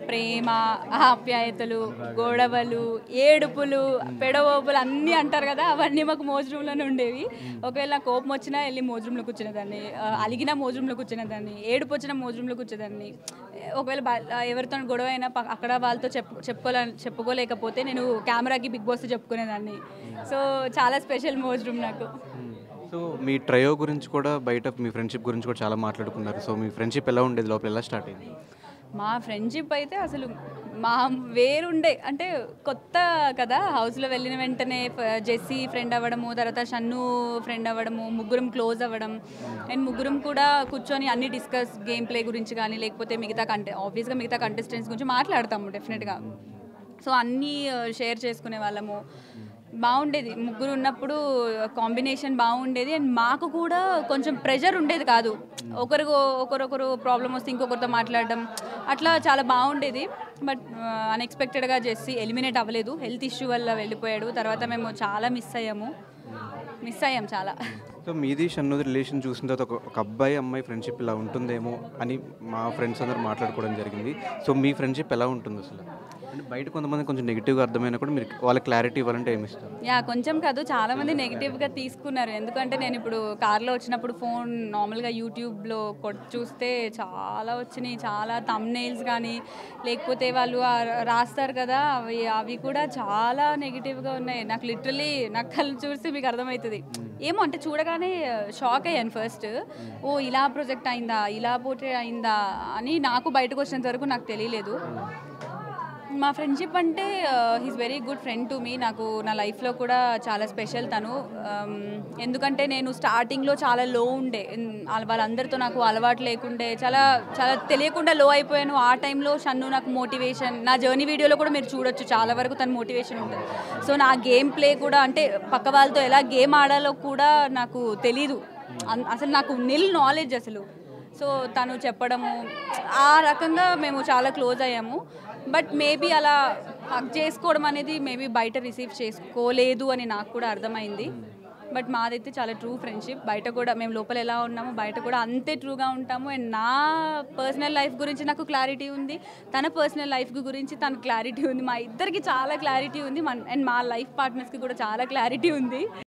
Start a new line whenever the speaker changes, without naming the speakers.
ప్రేమ ఆప్యాయతలు గొడవలు ఏడుపులు పెడవోపులు అన్నీ అంటారు కదా అవన్నీ మాకు మోజ్ రూమ్లోనే ఉండేవి ఒకవేళ నాకు కోపం వచ్చినా వెళ్ళి మోజ్ రూమ్లో కూర్చునేదాన్ని ఆ, అలిగినా మోజ్ రూమ్లో కూర్చునేదాన్ని ఏడుపు వచ్చినా మోజ్ రూమ్లో కూర్చునేదాన్ని ఒకవేళ బా- ఆ, ఎవరితో గొడవ అయినా పక్క- అక్కడ వాళ్ళతో చెప్పు చెప్పుకోలే చెప్పుకోలేకపోతే నేను కెమెరాకి బిగ్ బాస్ చెప్పుకునేదాన్ని సో చాలా స్పెషల్ మోజ్ రూమ్ నాకు
సో మీ ట్రయో గురించి కూడా బయట మీ ఫ్రెండ్షిప్ గురించి కూడా చాలా మాట్లాడుకున్నారు సో మీ ఫ్రెండ్షిప్ ఎలా ఉండేది లోపల ఎలా స్టార్ట్ అయింది
మా ఫ్రెండ్షిప్ అయితే అసలు మా వేరుండే అంటే కొత్త కదా హౌస్లో వెళ్ళిన వెంటనే ఫ- జెస్సీ ఫ్రెండ్ అవ్వడము తర్వాత షన్ను ఫ్రెండ్ అవ్వడము ముగ్గురం క్లోజ్ అవ్వడం అండ్ ముగ్గురం కూడా కూర్చొని అన్ని డిస్కస్ గేమ్ ప్లే గురించి కానీ లేకపోతే మిగతా కంటె ఆబ్వియస్గా మిగతా కంటెస్టెంట్స్ గురించి మాట్లాడతాము డెఫినెట్గా సో అన్నీ షేర్ చేసుకునే వాళ్ళము బాగుండేది ముగ్గురు ఉన్నప్పుడు కాంబినేషన్ బాగుండేది అండ్ మాకు కూడా కొంచెం ప్రెషర్ ఉండేది కాదు ఒకరికి ఒకరొకరు ప్రాబ్లం వస్తే ఇంకొకరితో మాట్లాడడం అట్లా చాలా బాగుండేది బట్ అన్ఎక్స్పెక్టెడ్గా చేసి ఎలిమినేట్ అవ్వలేదు హెల్త్ ఇష్యూ వల్ల వెళ్ళిపోయాడు తర్వాత మేము చాలా మిస్ అయ్యాము మిస్ అయ్యాం చాలా
సో మీది షన్నుది రిలేషన్ చూసిన తర్వాత ఒక ఒక అబ్బాయి అమ్మాయి ఫ్రెండ్షిప్ ఇలా ఉంటుందేమో అని మా ఫ్రెండ్స్ అందరూ మాట్లాడుకోవడం జరిగింది సో మీ ఫ్రెండ్షిప్ ఎలా ఉంటుంది అసలు అంటే బయట కొంతమంది కొంచెం నెగిటివ్గా అర్థమైనా కూడా మీరు వాళ్ళకి క్లారిటీ ఇవ్వాలంటే ఏమి ఇస్తారు
యా కొంచెం కాదు చాలా మంది నెగిటివ్గా తీసుకున్నారు ఎందుకంటే నేను ఇప్పుడు కార్లో వచ్చినప్పుడు ఫోన్ నార్మల్గా యూట్యూబ్లో కొట్ చూస్తే చాలా వచ్చినాయి చాలా తమ్నైల్స్ కానీ లేకపోతే వాళ్ళు ఆ రాస్తారు కదా అవి అవి కూడా చాలా నెగిటివ్గా ఉన్నాయి నాకు లిటరలీ నాకు కళ్ళు చూస్తే మీకు అర్థమవుతుంది ఏమో అంటే చూడగానే షాక్ అయ్యాను ఫస్ట్ ఓ ఇలా ప్రొజెక్ట్ అయిందా ఇలా పోతే అయిందా అని నాకు బయటకు వచ్చినంత వరకు నాకు తెలియలేదు మా ఫ్రెండ్షిప్ అంటే he's very good friend to me నాకు నా లైఫ్లో కూడా చాలా స్పెషల్ తను Um, ఎందుకంటే నేను స్టార్టింగ్లో చాలా లో ఉండే ఇన్- వాళ్ళ- వాళ్ళందరితో నాకు అలవాటు లేకుండే చాలా చాలా తెలియకుండా లో అయిపోయాను ఆ టైంలో షన్ను నాకు మోటివేషన్ నా జర్నీ వీడియోలో కూడా మీరు చూడొచ్చు చాలా వరకు తన మోటివేషన్ ఉంటుంది సో నా గేమ్ ప్లే కూడా అంటే పక్క వాళ్ళతో ఎలా గేమ్ ఆడాలో కూడా నాకు తెలీదు అన్- అసలు నాకు నిల్ నాలెడ్జ్ అసలు సో తను చెప్పడము ఆ రకంగా మేము చాలా క్లోజ్ అయ్యాము బట్ మేబీ అలా హక్ చేసుకోవడం అనేది మేబీ బయట రిసీవ్ చేసుకోలేదు అని నాకు కూడా అర్థమైంది బట్ మాదైతే చాలా ట్రూ ఫ్రెండ్షిప్ బయట కూడా మేము లోపల ఎలా ఉన్నామో బయట కూడా అంతే ట్రూగా ఉంటాము అండ్ నా పర్సనల్ లైఫ్ గురించి నాకు క్లారిటీ ఉంది తన పర్సనల్ లైఫ్ గురించి తన క్లారిటీ ఉంది మా ఇద్దరికి చాలా క్లారిటీ ఉంది మన అండ్ మా లైఫ్ పార్ట్నర్స్కి కూడా చాలా క్లారిటీ ఉంది